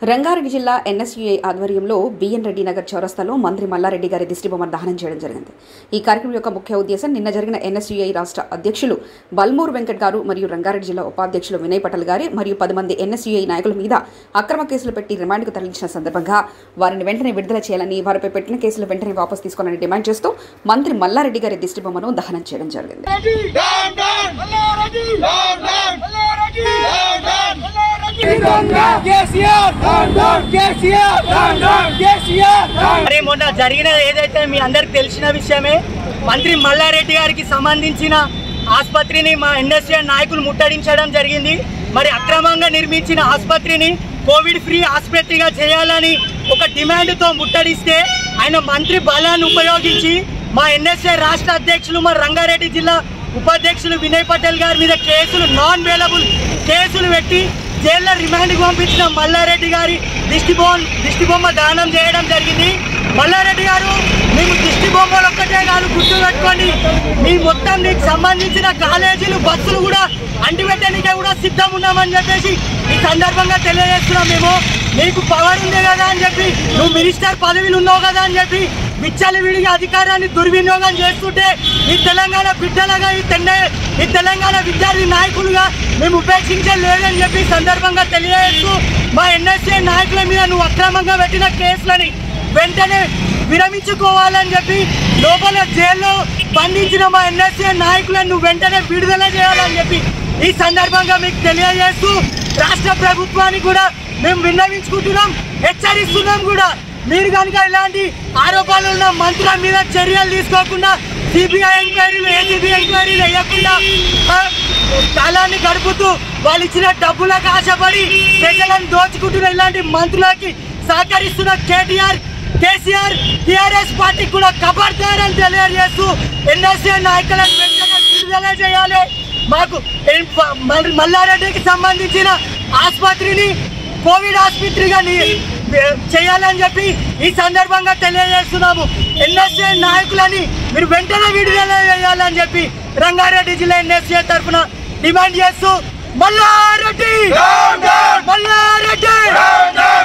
రంగారెడ్డి జిల్లా ఎన్ఎస్యుఐ ఆధ్వర్యంలో బిఎన్ రెడ్డి నగర్ చౌరస్తాలో మంత్రి మల్లారెడ్డి గారి దిష్టిబొమ్మ దహనం చేయడం జరిగింది ఈ కార్యక్రమం యొక్క ముఖ్య ఉద్దేశం నిన్న జరిగిన ఎన్ఎస్యుఐ రాష్ట్ర అధ్యక్షులు బల్మూరు వెంకట్ గారు మరియు రంగారెడ్డి జిల్లా ఉపాధ్యక్షులు వినయ్ పటల్ గారి మరియు పది మంది ఎన్ఎస్యుఐ నాయకుల మీద అక్రమ కేసులు పెట్టి రిమాండ్కు తరలించిన సందర్భంగా వారిని వెంటనే విడుదల చేయాలని వారిపై పెట్టిన కేసులు వెంటనే వాపసు తీసుకోవాలని డిమాండ్ చేస్తూ మంత్రి మల్లారెడ్డి గారి దిష్టిబొమ్మను దహనం చేయడం జరిగింది Down, down, Mallaraji! Down, down, Mallaraji! Down, down, Mallaraji! KCR KCR KCR మరి మొన్న జరిగిన ఏదైతే మీ అందరికి తెలిసిన విషయమే మంత్రి మల్లారెడ్డి గారికి సంబంధించిన ఆసుపత్రిని మా ఎన్ఎస్ఏ నాయకులు ముట్టడించడం జరిగింది మరి అక్రమంగా నిర్మించిన ఆసుపత్రిని కోవిడ్ ఫ్రీ ఆసుపత్రిగా చేయాలని ఒక డిమాండ్తో ముట్టడిస్తే ఆయన మంత్రి బలాన్ని ఉపయోగించి మా ఎన్ఎస్ఏ రాష్ట్ర అధ్యక్షులు మా రంగారెడ్డి జిల్లా ఉపాధ్యక్షులు వినయ్ పటేల్ గారి మీద కేసులు నాన్ వేలబుల్ కేసులు పెట్టి జైల్లో రిమాండ్కి పంపించిన మల్లారెడ్డి గారి దిష్టి బొమ్మ దిష్టి బొమ్మ దానం చేయడం జరిగింది మల్లారెడ్డి గారు మేము దిష్టి బొమ్మలు ఒక్కటే కాదు గుర్తు పెట్టుకోండి మీ మొత్తం నీకు సంబంధించిన కాలేజీలు బస్సులు కూడా అంటిపెట్టడానికే కూడా సిద్ధం ఉన్నామని చెప్పేసి ఈ సందర్భంగా తెలియజేస్తున్నాం మేము నీకు పవర్ ఉంది కదా అని చెప్పి నువ్వు మినిస్టర్ పదవిలు ఉన్నావు కదా అని చెప్పి విచ్చలు విడిగా అధికారాన్ని దుర్వినియోగం చేస్తుంటే ఈ తెలంగాణ బిడ్డలుగా ఈ తెల్ల ఈ తెలంగాణ విద్యార్థి నాయకులుగా మేము ఉపేక్షించలేదని చెప్పి ఈ సందర్భంగా తెలియజేస్తూ మా ఎన్ఎస్ఏ నాయకుల మీద నువ్వు అక్రమంగా పెట్టిన కేసులని వెంటనే విరమించుకోవాలని చెప్పి లోపల జైల్లో బంధించిన మా ఎన్ఎస్ఏ నాయకులను నువ్వు వెంటనే విడుదల చేయాలని చెప్పి ఈ సందర్భంగా మీకు తెలియజేస్తూ రాష్ట్ర ప్రభుత్వానికి కూడా మేము విన్నవించుకుంటున్నాం హెచ్చరిస్తున్నాం కూడా మీరు కనుక ఇలాంటి ఆరోపణలు ఉన్న మంత్రుల మీద చర్యలు తీసుకోకుండా సిబిఐ ఎంక్వైరీలు ఏసీబీ ఎంక్వైరీలు వేయకుండా ఆ, కాలాన్ని గడుపుతూ వాళ్ళు ఇచ్చిన డబ్బులకు ఆశపడి ప్రజలను దోచుకుంటున్న ఇలాంటి మంత్రులకి సహకరిస్తున్న కేటీఆర్ కేసీఆర్ టీఆర్ఎస్ పార్టీకి కూడా కబర్దారని తెలియజేస్తూ ఎన్ఎస్ఏ నాయకులను వెంటనే విడుదల చేయాలి మాకు ఎన్- మల్- మల్లారెడ్డికి సంబంధించిన ఆసుపత్రిని కోవిడ్ ఆసుపత్రిగా ని- చేయాలని చెప్పి ఈ సందర్భంగా తెలియజేస్తున్నాము ఎన్ఎస్ఏ నాయకులని మీరు వెంటనే విడుదల చేయాలని చెప్పి రంగారెడ్డి జిల్లా ఎన్ఎస్ఏ తరఫున డిమాండ్ చేస్తూ Mallareddy Down, down! Mallareddy Down, down!